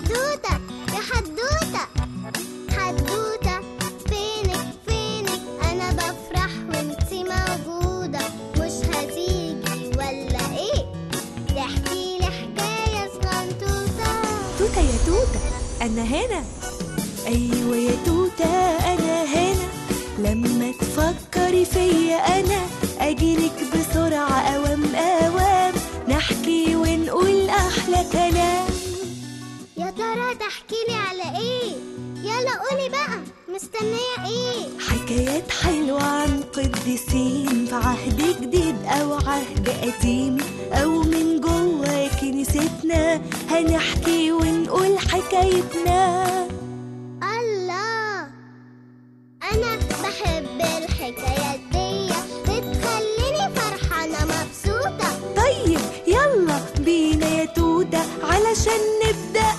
حدوتة يا حدوتة حدوتة فينك فينك أنا بفرح وانتي موجودة مش هتيجي ولا إيه تحكي لي حكاية صغنطوطة توتة يا توتة أنا هنا أيوة يا توتة أنا هنا لما تفكري فيا أنا أجيلك بسرعة أوام أوام نحكي ونقول أحلى كلام يا ترى تحكي لي على إيه يلا قولي بقى مستنية إيه حكايات حلوة عن قديسين في عهد جديد أو عهد قديم أو من جوه كنيستنا هنحكي ونقول حكايتنا الله أنا بحب الحكايات دي بتخليني فرحانة مبسوطة طيب يلا بينا يا توتة علشان نبدأ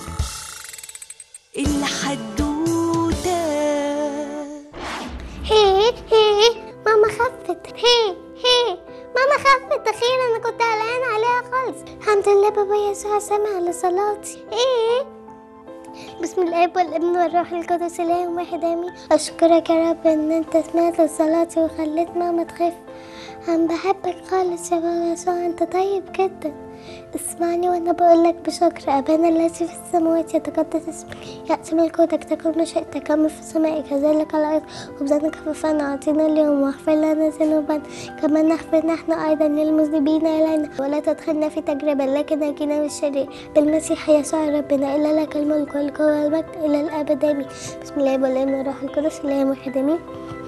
الحدوتة هي هي ماما خفت هي هي ماما خفت أخيرا أنا كنت قلقانة عليها خالص الحمد لله بابا يسوع سمع لصلاتي إيه بسم الاب والابن والروح القدس اله واحد امين اشكرك يا رب ان انت سمعت صلاتي وخليت ماما تخف انا بحبك خالص يا بابا يسوع انت طيب جدا اسمعني وانا بقول لك بشكر ابانا الذي في السماوات يتقدس اسمك ياتي ملكوتك تكن مشيئتك كما في السماء كذلك على الارض وبذلك خففنا اعطينا اليوم واغفر لنا ذنوبنا كما نغفر نحن ايضا للمذنبين الينا ولا تدخلنا في تجربه لكن نجينا من الشرير بالمسيح يسوع ربنا الا لك الملك والقوه والمجد الى الابد امين بسم الله والابن والروح القدس اله واحد امين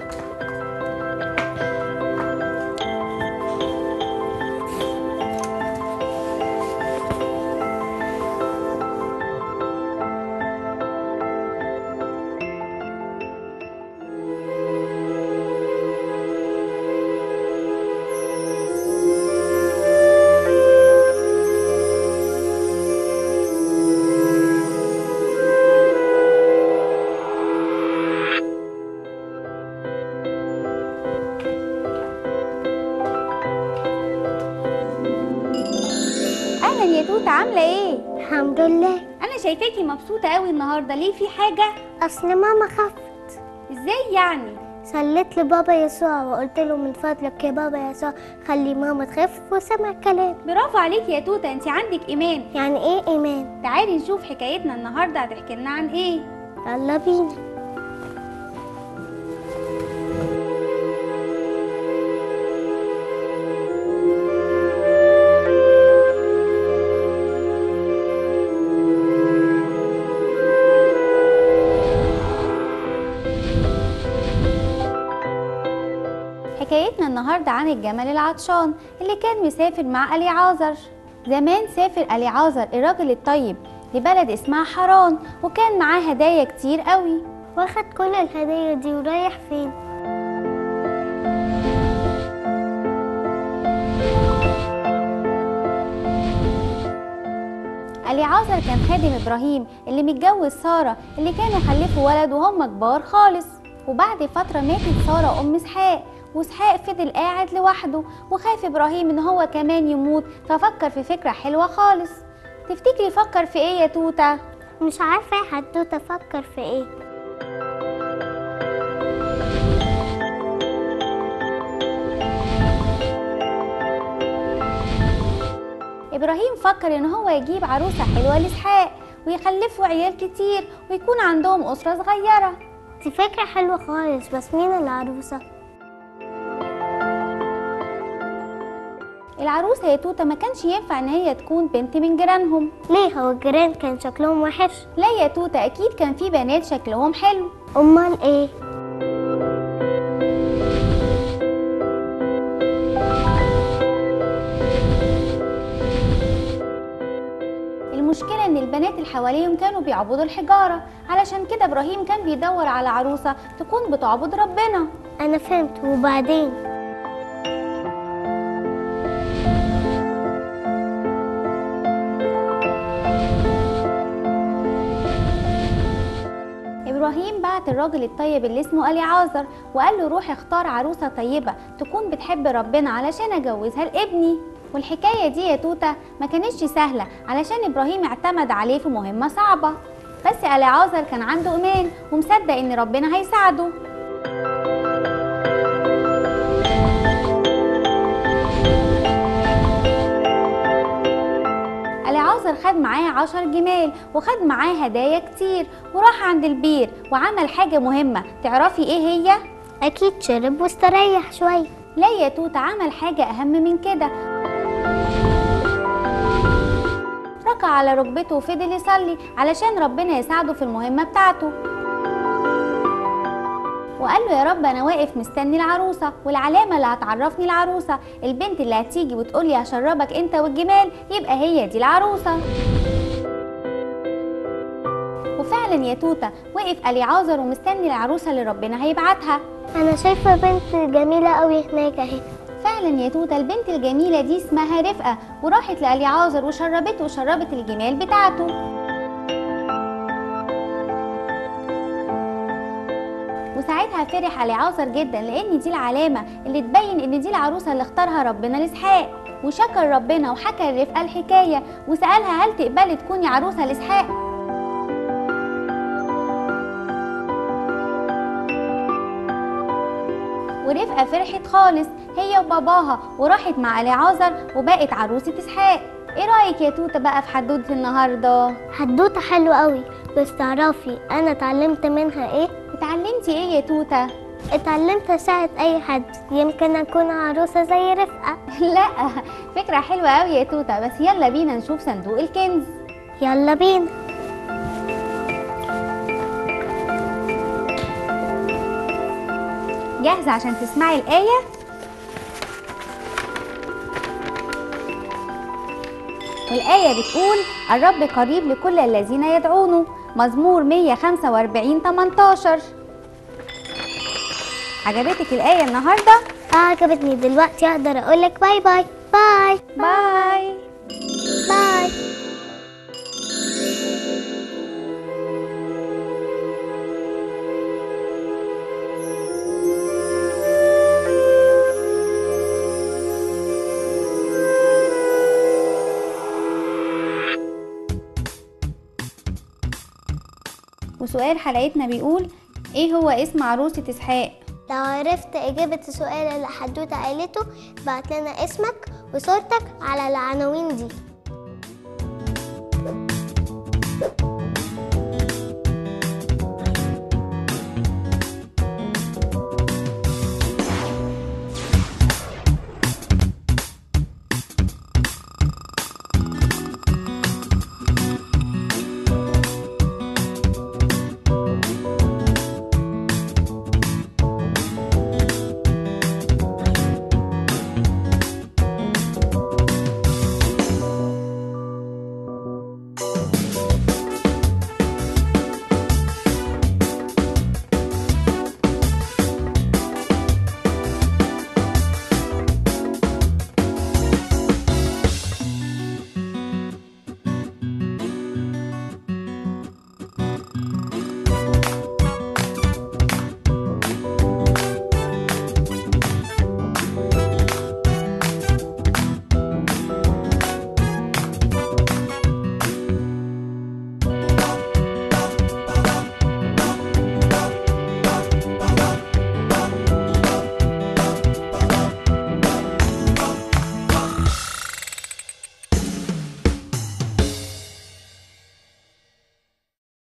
اهلا يا توته عامله ايه الحمد لله انا شايفاكي مبسوطه قوي النهارده ليه في حاجه اصل ماما خفت ازاي يعني صليت لبابا يسوع وقلت له من فضلك يا بابا يسوع خلي ماما تخف وسمع كلام برافو عليكي يا توته انت عندك ايمان يعني ايه ايمان تعالي نشوف حكايتنا النهارده هتحكي لنا عن ايه يلا بينا حكايتنا النهارده عن الجمل العطشان اللي كان مسافر مع اليعازر زمان سافر اليعازر الراجل الطيب لبلد اسمها حران وكان معاه هدايا كتير قوي واخد كل الهدايا دي ورايح فين اليعازر كان خادم ابراهيم اللي متجوز ساره اللي كانوا خلفوا ولد وهم كبار خالص وبعد فتره ماتت ساره ام اسحاق واسحاق فضل قاعد لوحده وخاف ابراهيم ان هو كمان يموت ففكر في فكره حلوه خالص تفتكري فكر في ايه يا توته مش عارفه يا حدوته افكر في ايه ابراهيم فكر ان هو يجيب عروسه حلوه لاسحاق ويخلفوا عيال كتير ويكون عندهم اسره صغيره دي فكره حلوه خالص بس مين العروسه العروسه يا توته ما كانش ينفع ان هي تكون بنت من جيرانهم ليه هو الجيران كان شكلهم وحش لا يا توته اكيد كان في بنات شكلهم حلو امال ايه المشكلة إن البنات اللي حواليهم كانوا بيعبدوا الحجارة علشان كده إبراهيم كان بيدور على عروسة تكون بتعبد ربنا انا فهمت وبعدين إبراهيم بعت الراجل الطيب اللي اسمه اليعازر وقال له روح اختار عروسة طيبة تكون بتحب ربنا علشان أجوزها لابني والحكاية دي يا توتة ما كانتش سهلة علشان إبراهيم اعتمد عليه في مهمة صعبة بس ألعازر كان عنده إيمان ومصدق إن ربنا هيساعده العازر خد معاه عشر جمال وخد معاه هدايا كتير وراح عند البير وعمل حاجة مهمة تعرفي ايه هي؟ أكيد شرب واستريح شوية لا يا توت عمل حاجة أهم من كده ركع على ركبته وفضل يصلي علشان ربنا يساعده في المهمة بتاعته وقال له يا رب أنا واقف مستني العروسة والعلامة اللي هتعرفني العروسة البنت اللي هتيجي وتقولي هشربك أنت والجمال يبقى هي دي العروسة وفعلا يا توتة وقف أليعازر ومستني العروسة اللي ربنا هيبعتها أنا شايفة بنت جميلة أوي هناك أهي فعلا يا توته البنت الجميله دي اسمها رفقه وراحت لاليعازر وشربته وشربت الجمال بتاعته وساعتها فرح اليعازر جدا لان دي العلامه اللي تبين ان دي العروسه اللي اختارها ربنا لاسحاق وشكر ربنا وحكى لرفقه الحكايه وسالها هل تقبلي تكوني عروسه لاسحاق ورفقة فرحت خالص هي وباباها وراحت مع اليعازر وبقت عروسة اسحاق ايه رأيك يا توتة بقى في حدوتة النهاردة؟ حدوتة حلوة أوي بس تعرفي أنا اتعلمت منها إيه؟ اتعلمتي ايه يا توتة؟ اتعلمت أساعد أي حد يمكن أكون عروسة زي رفقة لا فكرة حلوة قوي يا توتة بس يلا بينا نشوف صندوق الكنز يلا بينا جاهزة عشان تسمعي الآية؟ والآية بتقول الرب قريب لكل الذين يدعونه مزمور 145 18 عجبتك الآية النهاردة؟ آه عجبتني دلوقتي أقدر أقولك باي باي باي باي باي وسؤال حلقتنا بيقول ايه هو اسم عروسة اسحاق؟ لو عرفت إجابة السؤال اللي حدوتة قالته بعت لنا اسمك وصورتك على العناوين دي